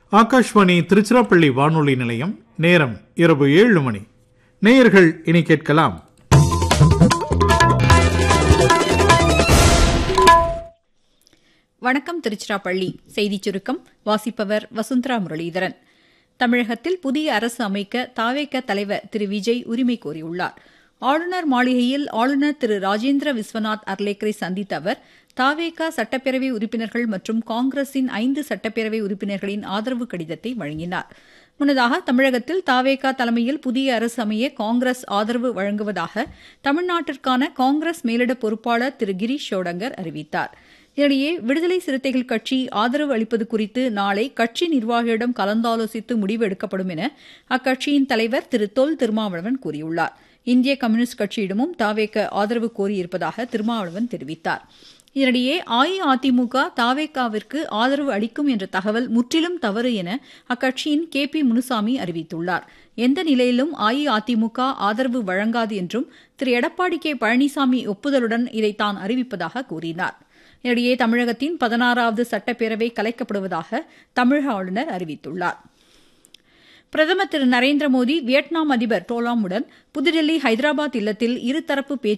ஆகாஷ்வாணி திருச்சிராப்பள்ளி வானொலி நிலையம் நேரம் இரவு ஏழு மணி நேயர்கள் இனி கேட்கலாம் வணக்கம் திருச்சிராப்பள்ளி செய்திச் சுருக்கம் வாசிப்பவர் வசுந்தரா முரளிதரன் தமிழகத்தில் புதிய அரசு அமைக்க தாவேக தலைவர் திரு விஜய் உரிமை கோரியுள்ளார் ஆளுநர் மாளிகையில் ஆளுநர் திரு ராஜேந்திர விஸ்வநாத் அர்லேக்கரை சந்தித்த அவர் தாவேகா சட்டப்பேரவை உறுப்பினர்கள் மற்றும் காங்கிரசின் ஐந்து சட்டப்பேரவை உறுப்பினர்களின் ஆதரவு கடிதத்தை வழங்கினார் முன்னதாக தமிழகத்தில் தாவேகா தலைமையில் புதிய அரசு அமைய காங்கிரஸ் ஆதரவு வழங்குவதாக தமிழ்நாட்டிற்கான காங்கிரஸ் மேலிட பொறுப்பாளர் திரு கிரீஷ் ஷோடங்கர் அறிவித்தார் இதனிடையே விடுதலை சிறுத்தைகள் கட்சி ஆதரவு அளிப்பது குறித்து நாளை கட்சி நிர்வாகிகளிடம் கலந்தாலோசித்து முடிவு எடுக்கப்படும் என அக்கட்சியின் தலைவர் திரு தொல் திருமாவளவன் கூறியுள்ளார் இந்திய கம்யூனிஸ்ட் கட்சியிடமும் தாவேக்க ஆதரவு கோரியிருப்பதாக திருமாவளவன் தெரிவித்தார் இதனிடையே அஇஅதிமுக தாவேக்காவிற்கு ஆதரவு அளிக்கும் என்ற தகவல் முற்றிலும் தவறு என அக்கட்சியின் கே பி முனுசாமி அறிவித்துள்ளார் எந்த நிலையிலும் அஇஅதிமுக ஆதரவு வழங்காது என்றும் திரு எடப்பாடி கே பழனிசாமி ஒப்புதலுடன் இதை தான் அறிவிப்பதாக கூறினார் இதனிடையே தமிழகத்தின் பதினாறாவது சட்டப்பேரவை கலைக்கப்படுவதாக தமிழக ஆளுநர் அறிவித்துள்ளார் பிரதமர் திரு நரேந்திர மோடி வியட்நாம் அதிபர் டோலாமுடன் புதுடெல்லி ஹைதராபாத் இல்லத்தில் இருதரப்பு பேச்சு